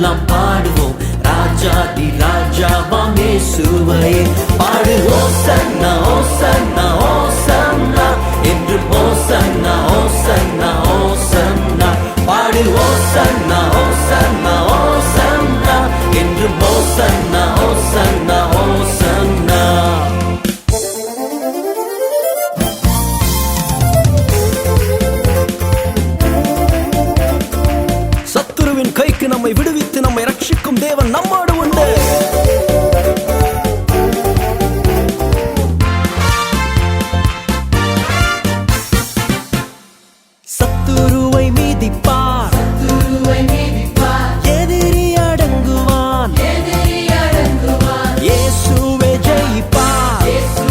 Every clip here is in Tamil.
காலமெல்லாம் பாடுவோம் ராஜாதி ராஜாவாம் இயேசுவையே பாடு ஓசன்னா ஓசன்னா ஓசன்னா என்று ஓசன்னா ஓசன்னா ஓசன்னா பாடு ஓசன்னா ஓசன்னா ஓசன்னா என்று ஓசன்னா ஓசன்னா ஓசன்னா சத்துருவின் கைக்கு நம்மை விடுவித்து நம்மை ரட்சிக்கும் தேவன் நம்மோடு உண்டு சத்துருவை மீதிப்பார் எதிரி அடங்குவான் இயேசுவே ஜெயிப்பார்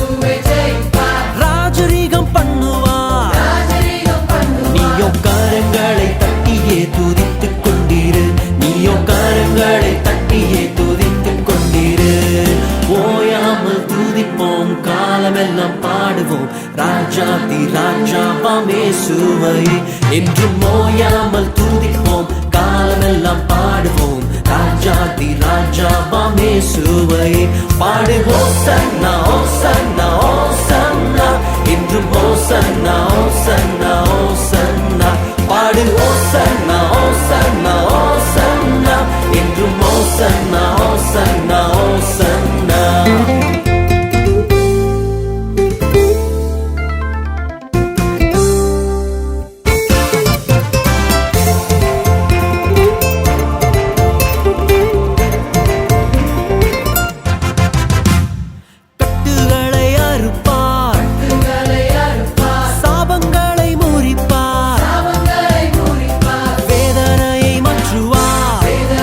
ராஜரீகம் பண்ணுவார் நீயோ கரங்களை தட்டியே துதித்துக் கொண்டிரு நீயோ கரங்களை தட்டியே துதித்துக் கொண்டிரு ஓயாமல் துதிப்போம் காலமெல்லாம் பாடுவோம் ராஜாதி ராஜாவாமே சுவை என்றும் ஓயாமல் துதிப்போம் காலமெல்லாம் பாடுவோம் ராஜாதி ராஜாவாமே சுவை பாடு ஓசன்னா ஓசன்னா ஓசன்னா என்றும் ஓசன்னா ஓசன்னா ஓசன்னா பாடு ஓசன்னா ஓசன்னா ஓசன்னா என்றும் ஓசன்னா ஓசன்னா ஓசன்னா கட்டுகளை அறுப்பார் சாபங்களை முறிப்பார் வேதனையை மாற்றுவார்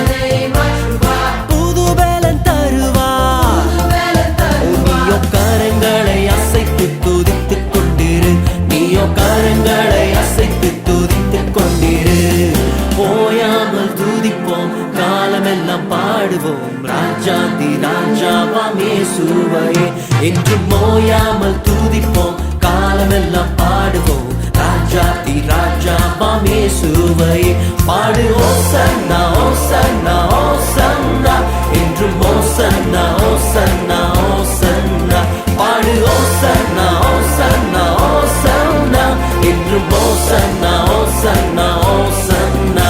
புது பலன் தருவார் நீயோ கரங்களை அசைத்து துதித்துக் கொண்டிரு நீயோ கரங்களை அசைத்து துதித்துக் கொண்டிரு ஓயாமல் துதிப்போம் காலமெல்லாம் பாடுவோம் ராஜாதி ராஜாவாம் இயேசுவையே என்றும் ஓயாமல் துதிப்போம் காலமெல்லாம் பாடுவோம் ராஜாதி ராஜாவாம் இயேசுவையே பாடு ஓசன்னா ஓசன்னா ஓசன்னா என்றும் ஓசன்னா ஓசன்னா ஓசன்னா பாடு ஓசன்னா ஓசன்னா ஓசன்னா என்றும் ஓசன்னா ஓசன்னா ஓசன்னா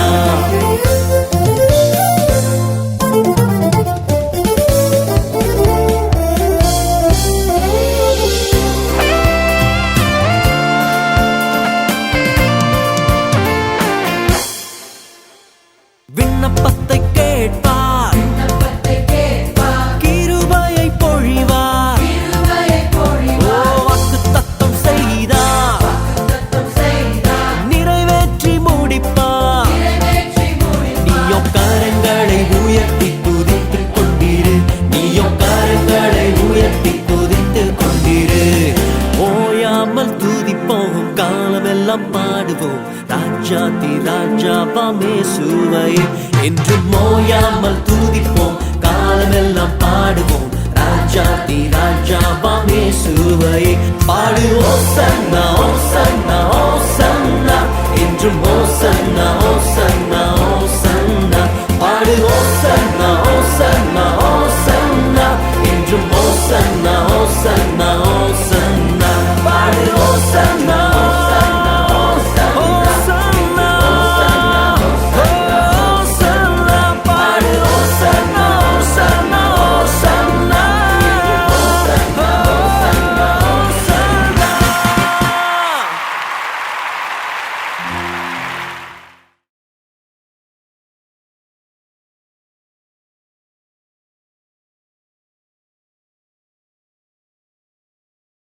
விண்ணப்பத்தை கேட்பார் கிருபையை பொழிவார் ஓ வாக்கு தத்தம் செய்தார் நிறைவேற்றி முடிப்பார் நீயோ கரங்களை உயர்த்தி துதித்துக் கொண்டிரு நீயோ கரங்களை உயர்த்தி துதித்துக் கொண்டிரு ஓயாமல் துதிப்போம் காலமெல்லாம் பாடுவோம் ராஜாதி ராஜாவாமே சுவை என்றும் ஓயாமல் துதிப்போம் காலமெல்லாம் பாடுவோம் ராஜாதி ராஜாவாமே சுவை பாடு ஓசன்னா ஓசன்னா ஓசன்னா என்றும் ஓசன்னா